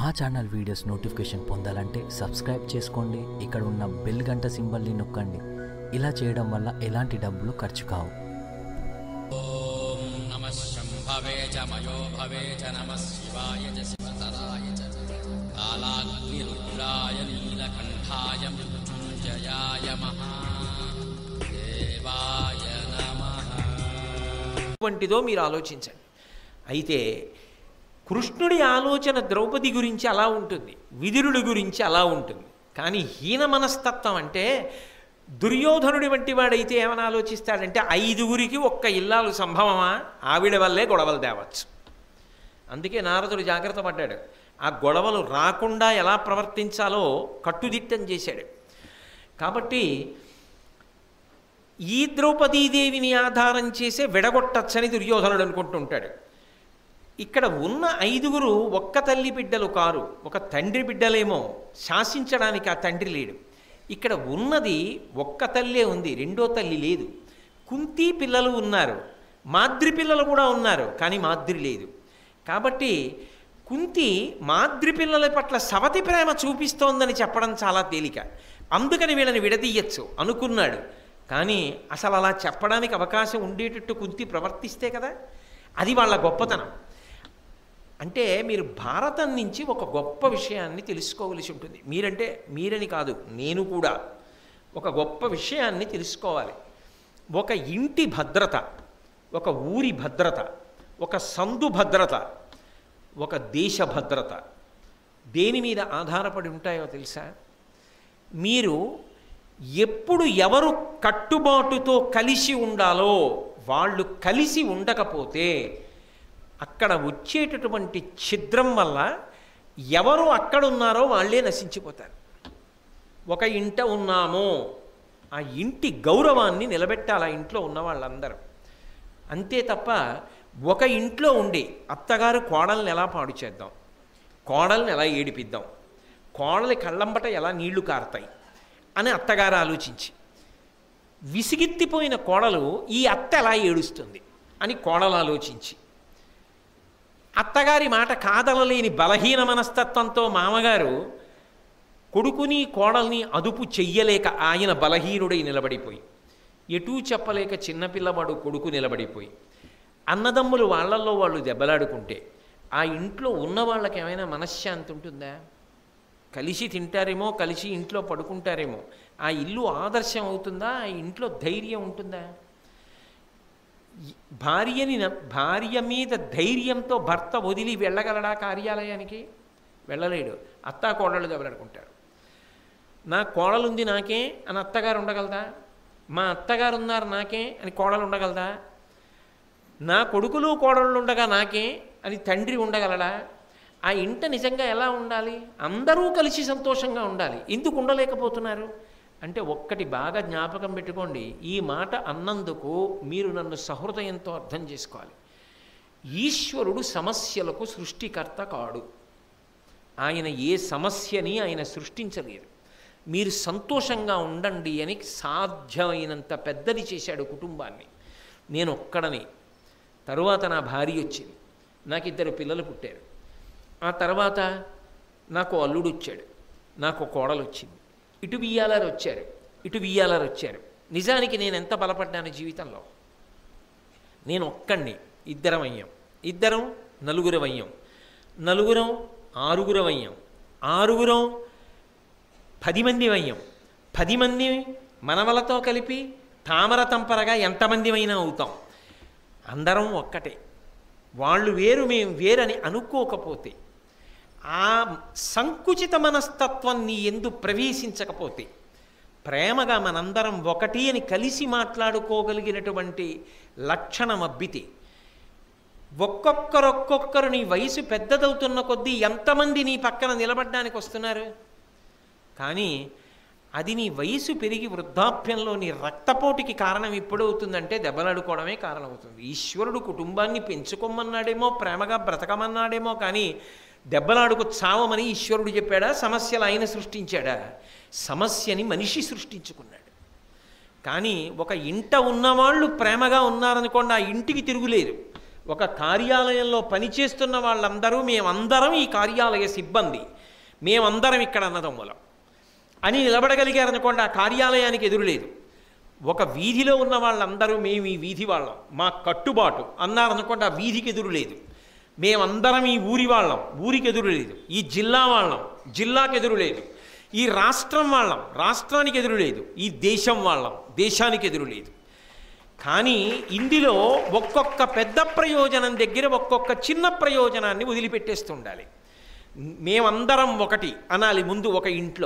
మా channel videos notification పొందాలంటే subscribe చేసుకోండి ఇక్కడ ఉన్న బెల్ గంట సింబల్ని నొక్కండి ఇలా చేయడం వల్ల ఎలాంటి డబ్బులు ఖర్చు కావు नमः शम्भवे च मयो भवे च नमः शिवाय च शिवतराय च कालाग्निरुद्राय नीलकण्ठाय मृत्युञ्जयाय महादेवाय नमः వంటిదో మీరు ఆలోచించండి అయితే కృష్ణుడి ఆలోచన ద్రౌపది గురించి అలా ఉంటుంది విదురుడి గురించి అలా ఉంటుంది కానీ హీన మనస్తత్వం అంటే దుర్యోధనుడి వంటి వాడైతే ఏమని ఆలోచిస్తాడంటే ఐదుగురికి ఒక్క ఇల్లాలు సంభవమా ఆవిడ వల్లే గొడవలు తేవచ్చు అందుకే నారదుడు జాగ్రత్త పడ్డాడు ఆ గొడవలు రాకుండా ఎలా ప్రవర్తించాలో కట్టుదిట్టం చేశాడు కాబట్టి ఈ ద్రౌపదీదేవిని ఆధారం చేసే విడగొట్టచ్చని దుర్యోధనుడు అనుకుంటుంటాడు ఇక్కడ ఉన్న ఐదుగురు ఒక్క తల్లి బిడ్డలు కారు ఒక తండ్రి బిడ్డలేమో శాసించడానికి ఆ తండ్రి లేడు ఇక్కడ ఉన్నది ఒక్క తల్లే ఉంది రెండో తల్లి లేదు కుంతి పిల్లలు ఉన్నారు మాద్రి పిల్లలు కూడా ఉన్నారు కానీ మాద్రి లేదు కాబట్టి కుంతి మాద్రి పిల్లల పట్ల సవతి ప్రేమ చూపిస్తోందని చెప్పడం చాలా తేలిక అందుకని వీళ్ళని విడదీయచ్చు అనుకున్నాడు కానీ అసలు అలా చెప్పడానికి అవకాశం ఉండేటట్టు కుంతి ప్రవర్తిస్తే కదా అది వాళ్ళ గొప్పతనం అంటే మీరు భారతం నుంచి ఒక గొప్ప విషయాన్ని తెలుసుకోవలసి ఉంటుంది మీరంటే మీరని కాదు నేను కూడా ఒక గొప్ప విషయాన్ని తెలుసుకోవాలి ఒక ఇంటి భద్రత ఒక ఊరి భద్రత ఒక సందు భద్రత ఒక దేశ భద్రత దేని మీద ఆధారపడి ఉంటాయో తెలుసా మీరు ఎప్పుడు ఎవరు కట్టుబాటుతో కలిసి ఉండాలో వాళ్ళు కలిసి ఉండకపోతే అక్కడ వచ్చేటటువంటి ఛిద్రం వల్ల ఎవరు అక్కడ ఉన్నారో వాళ్ళే నశించిపోతారు ఒక ఇంట ఉన్నామో ఆ ఇంటి గౌరవాన్ని నిలబెట్టాలి ఆ ఇంట్లో ఉన్న వాళ్ళందరూ అంతే తప్ప ఒక ఇంట్లో ఉండి అత్తగారు కోడల్ని ఎలా పాడు చేద్దాం కోడల్ని ఎలా ఏడిపిద్దాం కోడలి కళ్ళంబట ఎలా నీళ్లు కారుతాయి అని అత్తగారు ఆలోచించి విసిగెత్తిపోయిన కోడలు ఈ అత్త ఎలా ఏడుస్తుంది అని కోడలు ఆలోచించి అత్తగారి మాట కాదలలేని బలహీన మనస్తత్వంతో మామగారు కొడుకుని కోడల్ని అదుపు చెయ్యలేక ఆయన బలహీనుడై నిలబడిపోయి ఎటూ చెప్పలేక చిన్నపిల్లవాడు కొడుకు నిలబడిపోయి అన్నదమ్ములు వాళ్ళల్లో వాళ్ళు దెబ్బలాడుకుంటే ఆ ఇంట్లో ఉన్న వాళ్ళకి ఏమైనా మనశ్శాంతి ఉంటుందా కలిసి తింటారేమో కలిసి ఇంట్లో పడుకుంటారేమో ఆ ఇల్లు ఆదర్శం అవుతుందా ఆ ఇంట్లో ధైర్యం ఉంటుందా భార్యని న- భార్య మీద ధైర్యంతో భర్త వదిలి వెళ్ళగలడా కార్యాలయానికి వెళ్ళలేడు అత్తా కోడళ్ళు దెబ్బలాడుకుంటారు నా కోడలుంది నాకే అని అత్తగారు ఉండగలదా మా అత్తగారు ఉన్నారు నాకే అని కోడలు ఉండగలదా నా కొడుకులు కోడళ్ళు ఉండగా నాకే అని తండ్రి ఉండగలడా ఆ ఇంట నిజంగా ఎలా ఉండాలి అందరూ కలిసి సంతోషంగా ఉండాలి ఎందుకు ఉండలేకపోతున్నారు అంటే ఒక్కటి బాగా జ్ఞాపకం పెట్టుకోండి ఈ మాట అన్నందుకు మీరు నన్ను సహృదయంతో అర్థం చేసుకోవాలి ఈశ్వరుడు సమస్యలకు సృష్టికర్త కాడు ఆయన ఏ సమస్యని ఆయన సృష్టించలేరు మీరు సంతోషంగా ఉండండి అని సాధ్యమైనంత పెద్దది చేశాడు కుటుంబాన్ని నేను ఒక్కడని తరువాత నా భార్య వచ్చింది నాకు ఇద్దరు పిల్లలు పుట్టారు ఆ తర్వాత నాకు అల్లుడు వచ్చాడు నాకు కోడలు వచ్చింది ఇటు బియ్యాలారు వచ్చారు ఇటు బియ్యాలారు వచ్చారు నిజానికి నేను ఎంత బలపడ్డాను జీవితంలో నేను ఒక్కడిని ఇద్దరం అయ్యాం ఇద్దరం నలుగురం అయ్యాం నలుగురం ఆరుగురం అయ్యాం ఆరుగురం పది మంది అయ్యాం పది మంది మనవలతో కలిపి తామర తంపరగా ఎంతమంది అయినా అవుతాం అందరం ఒక్కటే వాళ్ళు వేరు మేము వేరని అనుకోకపోతే ఆ సంకుచిత మనస్తత్వం నీ ఎందు ప్రవేశించకపోతే ప్రేమగా మనందరం ఒకటి అని కలిసి మాట్లాడుకోగలిగినటువంటి లక్షణం అబ్బితే ఒక్కొక్కరొక్కొక్కరు నీ వయసు పెద్దదవుతున్న కొద్దీ ఎంతమంది నీ పక్కన నిలబడడానికి వస్తున్నారు కానీ అది నీ వయసు పెరిగి వృద్ధాప్యంలో నీ రక్తపోటుకి కారణం ఎప్పుడవుతుందంటే దెబ్బలాడుకోవడమే కారణమవుతుంది ఈశ్వరుడు కుటుంబాన్ని పెంచుకోమన్నాడేమో ప్రేమగా బ్రతకమన్నాడేమో కానీ దెబ్బలాడుకు చావమని ఈశ్వరుడు చెప్పాడా సమస్యలు ఆయన సృష్టించాడా సమస్యని మనిషి సృష్టించుకున్నాడు కానీ ఒక ఇంట ఉన్నవాళ్ళు ప్రేమగా ఉన్నారనుకోండి ఆ ఇంటికి తిరుగులేరు ఒక కార్యాలయంలో పనిచేస్తున్న వాళ్ళందరూ మేమందరం ఈ కార్యాలయ సిబ్బంది మేమందరం ఇక్కడ అన్నదమ్ములం అని నిలబడగలిగారనుకోండి ఆ కార్యాలయానికి ఎదురులేదు ఒక వీధిలో ఉన్న వాళ్ళందరూ మేము ఈ వీధి వాళ్ళం మా కట్టుబాటు అన్నారనుకోండి ఆ వీధికి ఎదురు లేదు మేమందరం ఈ ఊరి వాళ్ళం ఊరికి ఎదురు లేదు ఈ జిల్లా వాళ్ళం జిల్లాకి ఎదురు లేదు ఈ రాష్ట్రం వాళ్ళం రాష్ట్రానికి ఎదురు లేదు ఈ దేశం వాళ్ళం దేశానికి ఎదురు లేదు కానీ ఇందులో ఒక్కొక్క పెద్ద ప్రయోజనం దగ్గర ఒక్కొక్క చిన్న ప్రయోజనాన్ని వదిలిపెట్టేస్తుండాలి మేమందరం ఒకటి అనాలి ముందు ఒక ఇంట్లో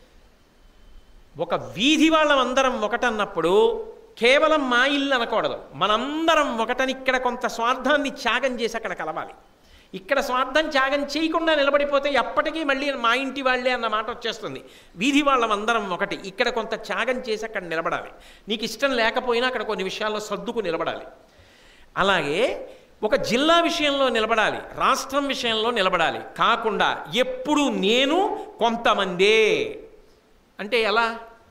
ఒక వీధి వాళ్ళం అందరం ఒకటన్నప్పుడు కేవలం మా ఇల్లు అనకూడదు మనందరం ఒకటని ఇక్కడ కొంత స్వార్థాన్ని త్యాగం చేసి అక్కడ కలవాలి ఇక్కడ స్వార్థం త్యాగం చేయకుండా నిలబడిపోతే ఎప్పటికీ మళ్ళీ మా ఇంటి వాళ్ళే అన్న మాట వచ్చేస్తుంది వీధి వాళ్ళం అందరం ఒకటి ఇక్కడ కొంత త్యాగం చేసి అక్కడ నిలబడాలి నీకు ఇష్టం లేకపోయినా అక్కడ కొన్ని విషయాల్లో సర్దుకు నిలబడాలి అలాగే ఒక జిల్లా విషయంలో నిలబడాలి రాష్ట్రం విషయంలో నిలబడాలి కాకుండా ఎప్పుడు నేను కొంతమందే అంటే ఎలా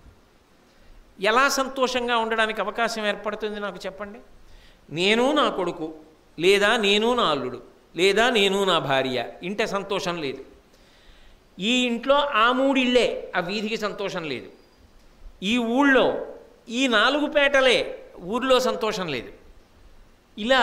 ఎలా సంతోషంగా ఉండడానికి అవకాశం ఏర్పడుతుంది నాకు చెప్పండి నేను నా కొడుకు లేదా నేను నా అల్లుడు లేదా నేను నా భార్య ఇంటే సంతోషం లేదు ఈ ఇంట్లో ఆ మూడిళ్ళే ఆ వీధికి సంతోషం లేదు ఈ ఊళ్ళో ఈ నాలుగు పేటలే ఊర్లో సంతోషం లేదు ఇలా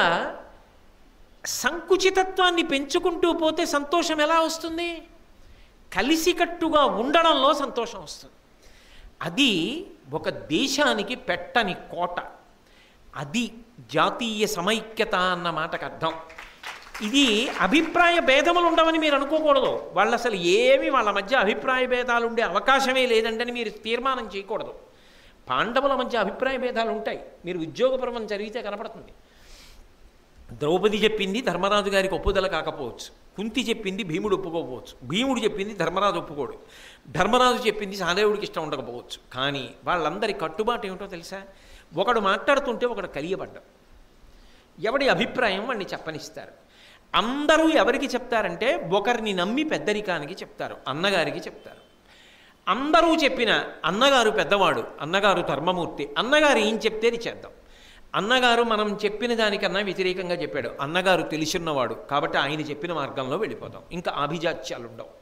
సంకుచితత్వాన్ని పెంచుకుంటూ పోతే సంతోషం ఎలా వస్తుంది కలిసికట్టుగా ఉండడంలో సంతోషం వస్తుంది అది ఒక దేశానికి పెట్టని కోట అది జాతీయ సమైక్యత అన్న మాటకు అర్థం ఇది అభిప్రాయ భేదములు ఉండవని మీరు అనుకోకూడదు వాళ్ళు అసలు ఏమి వాళ్ళ మధ్య అభిప్రాయ భేదాలు ఉండే అవకాశమే లేదంటని మీరు తీర్మానం చేయకూడదు పాండవుల మధ్య అభిప్రాయ భేదాలు ఉంటాయి మీరు ఉద్యోగపర్వం జరిగితే కనపడుతుంది ద్రౌపది చెప్పింది ధర్మరాజు గారికి ఒప్పుదల కాకపోవచ్చు కుంతి చెప్పింది భీముడు ఒప్పుకోకపోవచ్చు భీముడు చెప్పింది ధర్మరాజు ఒప్పుకోడు ధర్మరాజు చెప్పింది సహదేవుడికి ఇష్టం ఉండకపోవచ్చు కానీ వాళ్ళందరి కట్టుబాటు ఏమిటో తెలుసా ఒకడు మాట్లాడుతుంటే ఒకడు కలియబడ్డం ఎవడి అభిప్రాయం వాడిని చెప్పనిస్తారు అందరూ ఎవరికి చెప్తారంటే ఒకరిని నమ్మి పెద్దరికానికి చెప్తారు అన్నగారికి చెప్తారు అందరూ చెప్పిన అన్నగారు పెద్దవాడు అన్నగారు ధర్మమూర్తి అన్నగారు ఏం చెప్తే అది చేద్దాం అన్నగారు మనం చెప్పిన దానికన్నా వ్యతిరేకంగా చెప్పాడు అన్నగారు తెలిసిన్నవాడు కాబట్టి ఆయన చెప్పిన మార్గంలో వెళ్ళిపోతాం ఇంకా ఆభిజాత్యాలు ఉండవు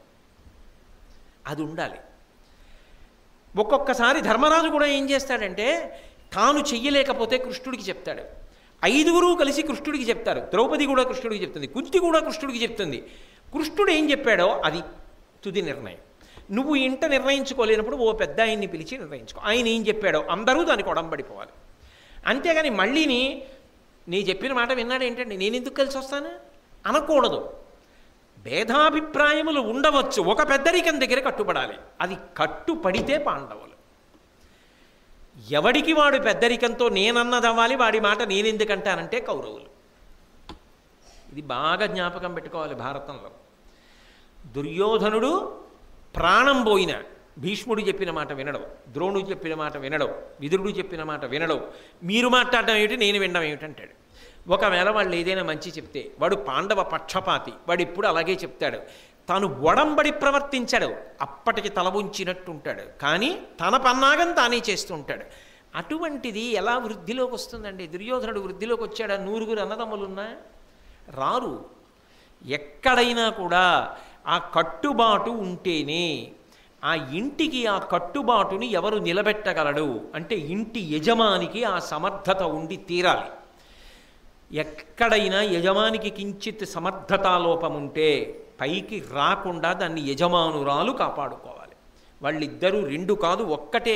అది ఉండాలి ఒక్కొక్కసారి ధర్మరాజు కూడా ఏం చేస్తాడంటే తాను చెయ్యలేకపోతే కృష్ణుడికి చెప్తాడు ఐదుగురు కలిసి కృష్ణుడికి చెప్తారు ద్రౌపది కూడా కృష్ణుడికి చెప్తుంది కుంతి కూడా కృష్ణుడికి చెప్తుంది కృష్ణుడు ఏం చెప్పాడో అది తుది నిర్ణయం నువ్వు ఇంట నిర్ణయించుకోలేనప్పుడు ఓ పెద్ద ఆయన్ని పిలిచి నిర్ణయించుకో ఆయన ఏం చెప్పాడో అందరూ దానికి ఒడంబడిపోవాలి అంతేగాని మళ్ళీని నీ చెప్పిన మాట విన్నాడు ఏంటండి నేను ఎందుకు కలిసి వస్తాను అనకూడదు భేదాభిప్రాయములు ఉండవచ్చు ఒక పెద్దరికం దగ్గర కట్టుబడాలి అది కట్టుపడితే పాండవులు ఎవడికి వాడు పెద్దరికంతో నేనన్నదవ్వాలి వాడి మాట నేనెందుకంటానంటే కౌరవులు ఇది బాగా జ్ఞాపకం పెట్టుకోవాలి భారతంలో దుర్యోధనుడు ప్రాణం పోయిన భీష్ముడు చెప్పిన మాట వినడం ద్రోణుడు చెప్పిన మాట వినడం విదురుడు చెప్పిన మాట వినడం మీరు మాట్లాడడం ఏమిటి నేను వినడం ఏమిటంటాడు ఒకవేళ వాళ్ళు ఏదైనా మంచి చెప్తే వాడు పాండవ పక్షపాతి వాడు ఇప్పుడు అలాగే చెప్తాడు తాను ఒడంబడి ప్రవర్తించాడు అప్పటికి తల ఉంచినట్టు ఉంటాడు కానీ తన పన్నాగం తానే చేస్తూ ఉంటాడు అటువంటిది ఎలా వృద్ధిలోకి వస్తుందండి దుర్యోధనుడు వృద్ధిలోకి వచ్చాడా నూరుగురు అన్నదమ్ములున్నా రారు ఎక్కడైనా కూడా ఆ కట్టుబాటు ఉంటేనే ఆ ఇంటికి ఆ కట్టుబాటుని ఎవరు నిలబెట్టగలడు అంటే ఇంటి యజమానికి ఆ సమర్థత ఉండి తీరాలి ఎక్కడైనా యజమానికి కించిత్ సమర్థతాలోపం ఉంటే పైకి రాకుండా దాన్ని యజమానురాలు కాపాడుకోవాలి వాళ్ళిద్దరూ రెండు కాదు ఒక్కటే